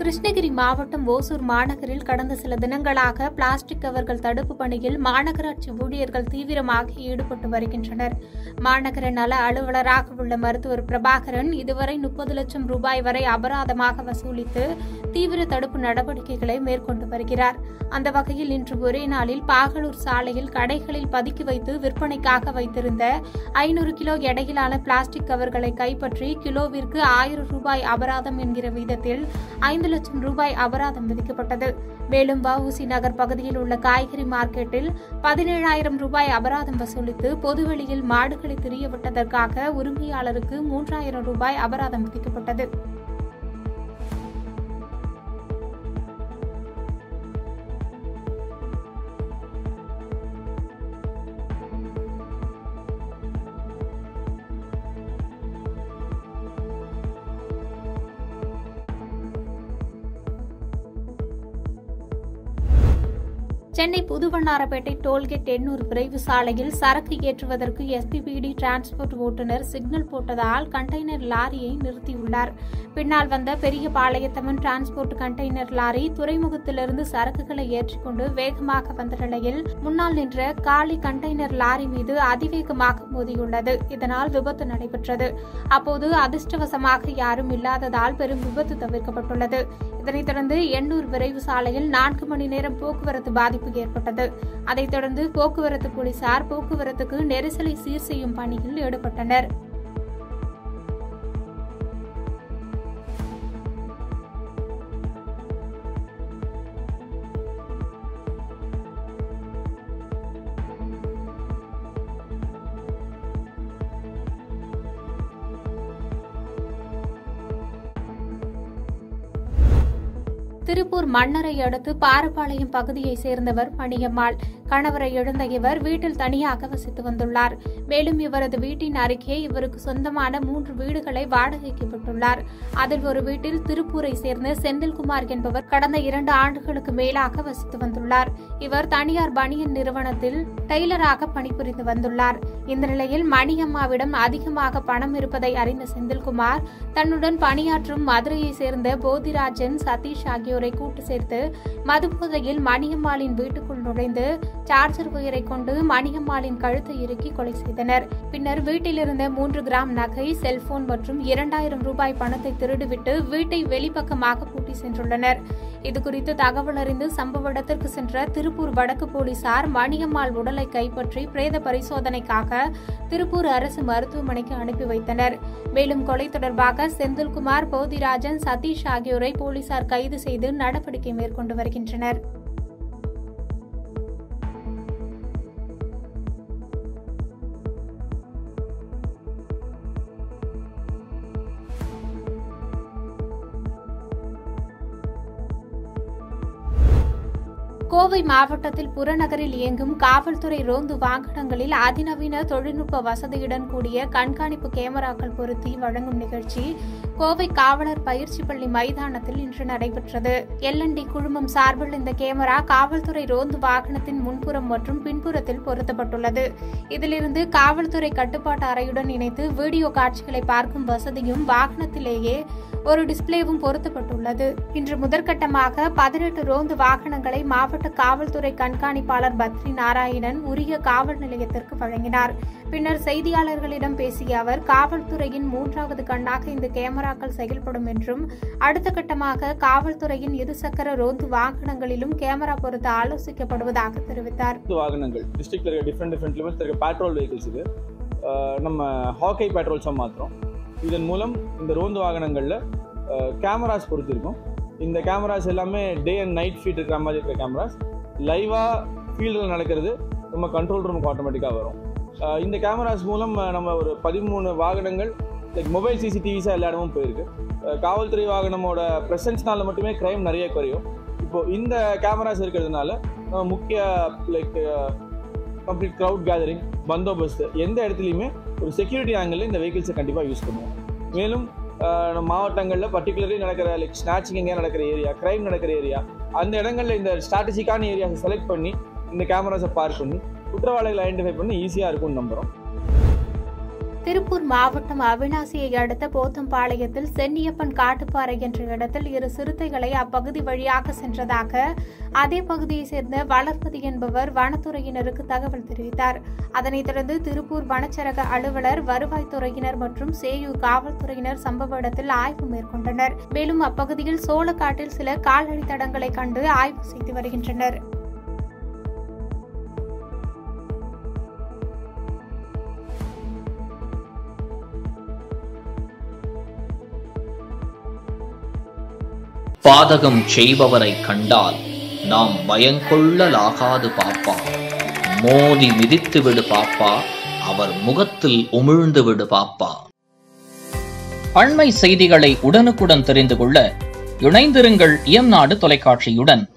கிருஷ்ணகிரி மாவட்டம் ஓசூர் மாநகரில் கடந்த சில தினங்களாக பிளாஸ்டிக் கவர்கள் தடுப்பு பணியில் மாநகராட்சி ஊழியர்கள் தீவிரமாக ஈடுபட்டு வருகின்றனர் மாநகர நல அலுவலராக உள்ள மருத்துவர் பிரபாகரன் இதுவரை முப்பது லட்சம் ரூபாய் வரை அபராதமாக வசூலித்து தீவிர தடுப்பு நடவடிக்கைகளை மேற்கொண்டு வருகிறார் அந்த வகையில் இன்று ஒரே நாளில் பாகலூர் சாலையில் கடைகளில் பதுக்கி வைத்து விற்பனைக்காக வைத்திருந்த ஐநூறு கிலோ எடையிலான பிளாஸ்டிக் கவர்களை கைப்பற்றி கிலோவிற்கு ஆயிரம் ரூபாய் அபராதம் என்கிற விதத்தில் ஐந்து லட்சம் ரூபாய் அபராதம் விதிக்கப்பட்டது மேலும் வஉசி நகர் பகுதியில் உள்ள காய்கறி மார்க்கெட்டில் பதினேழாயிரம் ரூபாய் அபராதம் வசூலித்து பொதுவெளியில் மாடுகளை திரியவிட்டதற்காக உரிமையாளருக்கு மூன்றாயிரம் ரூபாய் அபராதம் விதிக்கப்பட்டது சென்னை புதுவண்ணாரப்பேட்டை டோல்கேட் எண்ணூர் விரைவு சாலையில் சரக்கு ஏற்றுவதற்கு எஸ்பிபிடி டிரான்ஸ்போர்ட் ஓட்டுநர் சிக்னல் போட்டதால் கண்டெய்னர் லாரியை நிறுத்தியுள்ளார் பின்னால் வந்த பெரிய பாளையத்தமன் டிரான்ஸ்போர்ட் கண்டெய்னர் லாரி துறைமுகத்திலிருந்து சரக்குகளை ஏற்றிக்கொண்டு வேகமாக வந்த நிலையில் முன்னால் நின்ற காலி கண்டெய்னர் லாரி மீது அதிவேகமாக மோதியுள்ளது இதனால் விபத்து நடைபெற்றது அப்போது அதிர்ஷ்டவசமாக யாரும் இல்லாததால் பெரும் விபத்து தவிர்க்கப்பட்டுள்ளது இதனைத் தொடர்ந்து எண்ணூர் விரைவு சாலையில் நான்கு மணி நேரம் போக்குவரத்து பாதிப்பு ஏற்பட்டது அதைத் தொடர்ந்து போக்குவரத்து போலீசார் போக்குவரத்துக்கு நெரிசலை சீர் செய்யும் பணியில் ஈடுபட்டனர் திருப்பூர் மன்னரை அடுத்து பாரப்பாளையம் பகுதியைச் சேர்ந்தவர் மணியம்மாள் கணவரை இழந்த இவர் வீட்டில் தனியாக வசித்து வந்துள்ளார் மேலும் இவரது வீட்டின் அருகே இவருக்கு சொந்தமான மூன்று வீடுகளை வாடகைக்கு விட்டுள்ளார் அதில் ஒரு வீட்டில் திருப்பூரை சேர்ந்த செந்தில்குமார் என்பவர் கடந்த இரண்டு ஆண்டுகளுக்கு மேலாக வசித்து வந்துள்ளார் இவர் தனியார் பனியன் நிறுவனத்தில் டெய்லராக பணிபுரிந்து வந்துள்ளார் இந்த நிலையில் மணியம்மாவிடம் அதிகமாக பணம் இருப்பதை அறிந்த செந்தில்குமார் தன்னுடன் பணியாற்றும் மதுரையைச் சேர்ந்த போதிராஜன் சதீஷ் ஆகியோரை கூட்டு சேர்த்து மதுபோதையில் மணியம்மாளின் வீட்டுக்குள் நுழைந்து சார்ஜர் உயரை கொண்டு மணியம்மாளின் கழுத்தை இறுக்கி கொலை செய்தனர் பின்னர் வீட்டில் இருந்த மூன்று கிராம் நகை செல்போன் மற்றும் இரண்டாயிரம் ரூபாய் பணத்தை திருடிவிட்டு வீட்டை வெளிப்பக்கமாக பூட்டி சென்றுள்ளனர் இதுகுறித்து தகவல் அறிந்து சம்பவ இடத்திற்கு சென்ற திருப்பூர் வடக்கு போலீசார் மணியம்மாள் உடலை கைப்பற்றி பிரேத பரிசோதனைக்காக திருப்பூர் அரசு மருத்துவமனைக்கு அனுப்பி வைத்தனர் மேலும் கொலை தொடர்பாக செந்தில்குமார் போதிராஜன் சதீஷ் ஆகியோரை போலீசார் கைது செய்து நடவடிக்கை மேற்கொண்டு வருகின்றனர் கோவை மாவட்டத்தில் புறநகரில் இயங்கும் காவல்துறை ரோந்து வாகனங்களில் அதிநவீன தொழில்நுட்ப வசதியுடன் கூடிய கண்காணிப்பு கேமராக்கள் பொருத்தி வழங்கும் நிகழ்ச்சி கோவை காவலர் பயிற்சி பள்ளி மைதானத்தில் இன்று நடைபெற்றது எல்என்டி குழுமம் சார்பில் இந்த கேமரா காவல்துறை ரோந்து வாகனத்தின் முன்புறம் மற்றும் பின்புறத்தில் பொருத்தப்பட்டுள்ளது இதிலிருந்து காவல்துறை கட்டுப்பாட்டு அறையுடன் இணைத்து வீடியோ காட்சிகளை பார்க்கும் வசதியும் வாகனத்திலேயே ஒரு டிஸ்பிளேவும் பொருத்தப்பட்டுள்ளது இன்று முதற்கட்டமாக பதினெட்டு ரோந்து வாகனங்களை மாவட்ட காவல்துறை கண்காணிப்பாளர் பத்ரி நாராயணன் உரிய காவல் நிலையத்திற்கு வழங்கினார் பின்னர் செய்தியாளர்களிடம் பேசிய அவர் காவல்துறையின் மூன்றாவது கண்ணாக இந்த கேமராக்கள் செயல்படும் என்றும் அடுத்த கட்டமாக காவல்துறையின் இருசக்கர ரோந்து வாகனங்களிலும் கேமரா பொருத்த ஆலோசிக்கப்படுவதாக தெரிவித்தார் வாகனங்கள் டிஸ்ட்ரிக்ட்ல இருக்க டிஃப்ரெண்ட் டிஃப்ரெண்ட் லிமிட்ஸ் இருக்க பேட்ரோல் வெஹிக்கிள்ஸ் இது அஹ் நம்ம ஹாக்கை பேட்ரோல்ஸாக மாற்றுறோம் இதன் மூலம் இந்த ரோந்து வாகனங்களில் கேமராஸ் பொறுத்திருக்கும் இந்த கேமராஸ் எல்லாமே டே அண்ட் நைட் ஃபீட் இருக்கிற மாதிரி இருக்கிற கேமராஸ் லைவாக ஃபீல்டில் நடக்கிறது நம்ம கண்ட்ரோல் ரூமுக்கு ஆட்டோமேட்டிக்காக வரும் அஹ் இந்த கேமராஸ் மூலம் அஹ் நம்ம ஒரு பதிமூணு வாகனங்கள் லைக் மொபைல் சிசிடிவிஸாக எல்லா இடமும் போயிருக்கு அஹ் காவல்துறை வாகனமோட ப்ரெசன்ஸ்னால மட்டுமே க்ரைம் நிறைய குறையும் இப்போது இந்த கேமராஸ் இருக்கிறதுனால நம்ம முக்கிய லைக் கம்ப்ளீட் க்ரௌட் கேதரிங் பந்தோபஸ்து எந்த இடத்துலையுமே ஒரு செக்யூரிட்டி ஆங்கிளில் இந்த வெஹிக்கிள்ஸை கண்டிப்பாக யூஸ் பண்ணுவோம் மேலும் ஆஹ், நம்ம மாவட்டங்களில் பர்டிகுலர்லி நடக்கிற லைக் ஸ்நாச்சிங் எங்கேயா நடக்கிற ஏரியா க்ரைம் நடக்கிற ஏரியா அந்த இடங்களில் இந்த ஸ்ட்ராட்டஜிக்கான ஏரியாஸை செலக்ட் பண்ணி இந்த கேமராஸை பார்க் பண்ணி குற்றவாளிகளை ஐடென்டிஃபை பண்ணி ஈஸியாக இருக்கும்னு நம்புகிறோம் திருப்பூர் மாவட்டம் அவினாசியை அடுத்த போத்தம்பாளையத்தில் சென்னியப்பன் காட்டுப்பாறை என்ற இடத்தில் இரு சிறுத்தைகளை அப்பகுதி வழியாக சென்றதாக அதே பகுதியைச் சேர்ந்த வளர்மதி என்பவர் வனத்துறையினருக்கு தகவல் தெரிவித்தார் அதனைத் தொடர்ந்து திருப்பூர் வனச்சரக அலுவலர் வருவாய்த்துறையினர் மற்றும் சேயூர் காவல்துறையினர் சம்பவ இடத்தில் ஆய்வு மேற்கொண்டனர் மேலும் அப்பகுதியில் சோளக்காட்டில் சில கால்நடை தடங்களை கண்டு ஆய்வு செய்து வருகின்றனர் பாதகம் செய்பவரை கண்டால் நாம் பயங்கொள்ளலாகாது பாப்பா மோதி மிதித்து விடு பாப்பா அவர் முகத்தில் உமிழ்ந்து விடு பாப்பா அண்மை செய்திகளை உடனுக்குடன் தெரிந்து கொள்ள இணைந்திருங்கள் இயம்நாடு தொலைக்காட்சியுடன்